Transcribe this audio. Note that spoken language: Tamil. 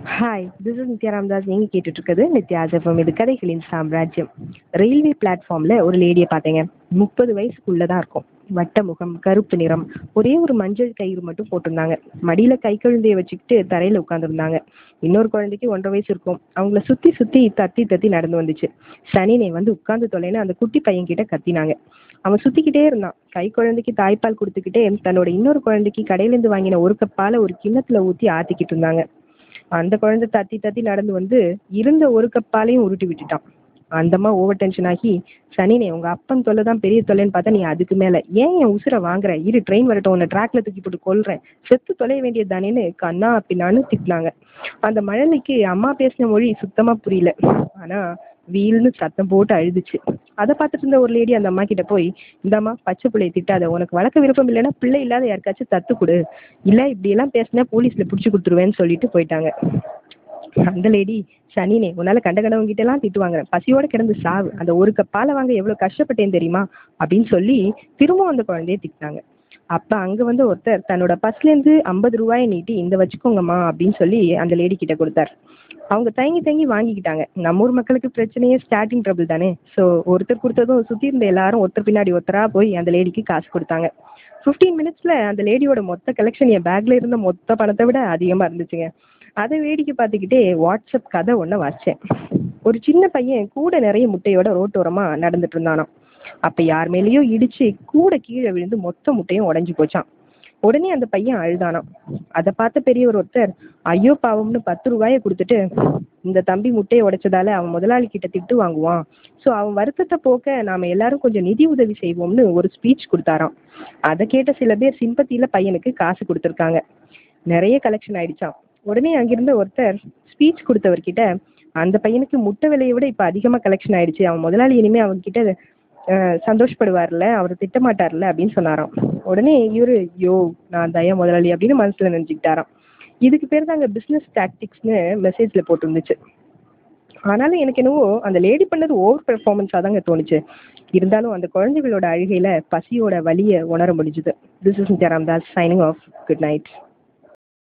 hi this is Nithya Ramdas நீங்கள் கேட்டுட்ருக்கிறது நித்யா ஜெஃபம் இது கதைகளின் சாம்ராஜ்யம் ரயில்வே பிளாட்ஃபார்மில் ஒரு லேடியை பார்த்தேங்க முப்பது வயசுக்குள்ளே தான் இருக்கும் வட்ட முகம் கருப்பு நிறம் ஒரே ஒரு மஞ்சள் கயிறு மட்டும் போட்டிருந்தாங்க மடியில் கை குழந்தைய வச்சுக்கிட்டு தரையில் உட்காந்துருந்தாங்க இன்னொரு குழந்தைக்கு ஒன்றரை வயசு இருக்கும் அவங்கள சுற்றி சுற்றி தத்தி தத்தி நடந்து வந்துச்சு சனினே வந்து உட்காந்து தொலைன்னு அந்த குட்டி பையன் கிட்ட கத்தினாங்க அவன் சுற்றிக்கிட்டே இருந்தான் கை குழந்தைக்கு தாய்ப்பால் கொடுத்துக்கிட்டே தன்னோட இன்னொரு குழந்தைக்கு கடையிலேருந்து வாங்கின ஒரு கப் பாலை ஒரு கிண்ணத்தில் ஊற்றி ஆற்றிக்கிட்டு இருந்தாங்க அந்த குழந்தை தத்தி தத்தி நடந்து வந்து இருந்த ஒரு கப் பாலையும் உருட்டி விட்டுட்டான் அந்தம்மா ஓவர் டென்ஷன் ஆகி சனினே உங்க அப்பன் தொல்லை தான் பெரிய தொல்லைன்னு பார்த்தா நீ அதுக்கு மேல ஏன் என் உசுரை வாங்குற இரு ட்ரெயின் வரட்டும் உன்னை ட்ராக்ல தூக்கி போட்டு கொல்றேன் செத்து தொலைய வேண்டியது தானேன்னு கண்ணா அப்படின்னான்னு திட்டினாங்க அந்த மழலைக்கு அம்மா பேசின மொழி சுத்தமா புரியல ஆனா வீல்னு சத்தம் போட்டு அழுதுச்சு அதை பார்த்துட்டு இருந்த ஒரு லேடி அந்த அம்மா கிட்ட போய் இந்தாம்மா பச்சை பிள்ளையை திட்டாத உனக்கு வளர்க்க விருப்பம் இல்லைன்னா பிள்ளை இல்லாத யாருக்காச்சும் தத்து கொடு இல்லை இப்படியெல்லாம் பேசினா போலீஸில் பிடிச்சி கொடுத்துருவேன்னு சொல்லிட்டு போயிட்டாங்க அந்த லேடி சனினே உன்னால கண்ட கண்டவங்க எல்லாம் திட்டு வாங்குறேன் பசியோட கிடந்து சாவு அந்த ஒரு கப் பாலை வாங்க எவ்வளவு கஷ்டப்பட்டேன் தெரியுமா அப்படின்னு சொல்லி திரும்பவும் அந்த குழந்தைய திட்டினாங்க அப்ப அங்க வந்து ஒருத்தர் தன்னோட பஸ்லேருந்து ஐம்பது ரூபாயை நீட்டி இந்த வச்சுக்கோங்கம்மா அப்படின்னு சொல்லி அந்த லேடி கிட்ட கொடுத்தாரு அவங்க தயங்கி தயங்கி வாங்கிக்கிட்டாங்க நம்ம ஊர் மக்களுக்கு பிரச்சனையே ஸ்டார்டிங் ட்ரபிள் தானே ஸோ ஒருத்தர் கொடுத்ததும் சுற்றி இருந்த எல்லாரும் ஒருத்தர் பின்னாடி ஒருத்தரா போய் அந்த லேடிக்கு காசு கொடுத்தாங்க ஃபிஃப்டீன் மினிட்ஸ்ல அந்த லேடியோட மொத்த கலெக்ஷன் என் பேக்ல இருந்த மொத்த பணத்தை விட அதிகமா இருந்துச்சுங்க அதை வேடிக்கை பார்த்துக்கிட்டே வாட்ஸ்அப் கதை ஒன்று வாச்சேன் ஒரு சின்ன பையன் கூட நிறைய முட்டையோட ரோட்டோரமா நடந்துட்டு இருந்தானாம் அப்ப யார் மேலேயோ இடிச்சு கூட கீழே விழுந்து மொத்த முட்டையும் உடஞ்சி போச்சான் உடனே அந்த பையன் அழுதானாம் அதை பார்த்த பெரியவர் ஒருத்தர் ஐயோ பாவம்னு பத்து ரூபாயை கொடுத்துட்டு இந்த தம்பி முட்டையை உடைச்சதால அவன் முதலாளி கிட்ட திட்டு வாங்குவான் ஸோ அவன் வருத்தத்தை போக்க நாம எல்லாரும் கொஞ்சம் நிதி உதவி செய்வோம்னு ஒரு ஸ்பீச் கொடுத்தாராம் அதை கேட்ட சில பேர் சிம்பத்தியில பையனுக்கு காசு கொடுத்துருக்காங்க நிறைய கலெக்ஷன் ஆயிடுச்சான் உடனே அங்கிருந்த ஒருத்தர் ஸ்பீச் கொடுத்தவர்கிட்ட அந்த பையனுக்கு முட்டை விலையை விட இப்போ அதிகமாக கலெக்ஷன் ஆயிடுச்சு அவன் முதலாளி இனிமே அவன்கிட்ட சந்தோஷப்படுவார்ல அவர் திட்டமாட்டார்ல அப்படின்னு சொன்னாராம் உடனே இவரு யோ நான் தயா முதலாளி அப்படின்னு மனசுல நினைச்சுக்கிட்டாராம் இதுக்கு பேர் தாங்க பிஸ்னஸ் டாக்டிக்ஸ்னு மெசேஜ்ல போட்டிருந்துச்சு ஆனாலும் எனக்கு என்னவோ அந்த லேடி பண்ணது ஓவர் பெர்ஃபார்மன்ஸாக தாங்க தோணுச்சு இருந்தாலும் அந்த குழந்தைகளோட அழுகையில பசியோட வலியை உணர முடிஞ்சுது this is Nithya Ramdas signing off good night